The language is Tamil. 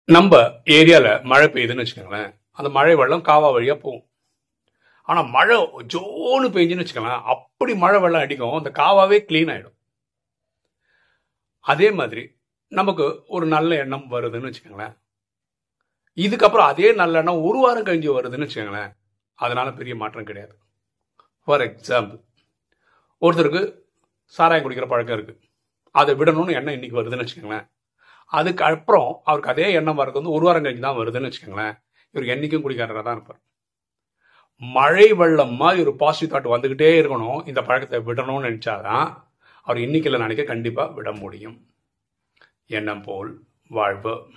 நம்ம ஏரியால மழை பெய்யுதுன்னு வச்சுக்கோங்களேன் அந்த மழை வெள்ளம் காவா வழியா போகும் ஆனா மழை ஜோன்னு பெய்ஞ்சுன்னு வச்சுக்கோங்களேன் அப்படி மழை வெள்ளம் அடிக்கும் அந்த காவாவே க்ளீன் ஆயிடும் அதே மாதிரி நமக்கு ஒரு நல்ல எண்ணம் வருதுன்னு வச்சுக்கோங்களேன் இதுக்கப்புறம் அதே நல்ல எண்ணம் ஒரு வாரம் கழிஞ்சு வருதுன்னு வச்சுக்கோங்களேன் அதனால பெரிய மாற்றம் கிடையாது ஃபார் எக்ஸாம்பிள் ஒருத்தருக்கு சாராயம் குடிக்கிற பழக்கம் இருக்கு அதை விடணும்னு எண்ணம் இன்னைக்கு வருதுன்னு வச்சுக்கோங்களேன் அதுக்கு அப்புறம் அவருக்கு அதே எண்ணம் வரது வந்து ஒரு வாரம் கழிஞ்சு தான் வருதுன்னு வச்சுக்கோங்களேன் இவர் என்னைக்கும் குடிக்காரராக தான் இருப்பார் மழை வெள்ளம் மாதிரி ஒரு பாசிட்டிவ் தாட் வந்துக்கிட்டே இருக்கணும் இந்த பழக்கத்தை விடணும்னு நினச்சாதான் அவர் இன்னைக்கு இல்லை நினைக்க கண்டிப்பாக விட முடியும் எண்ணம் போல் வாழ்வு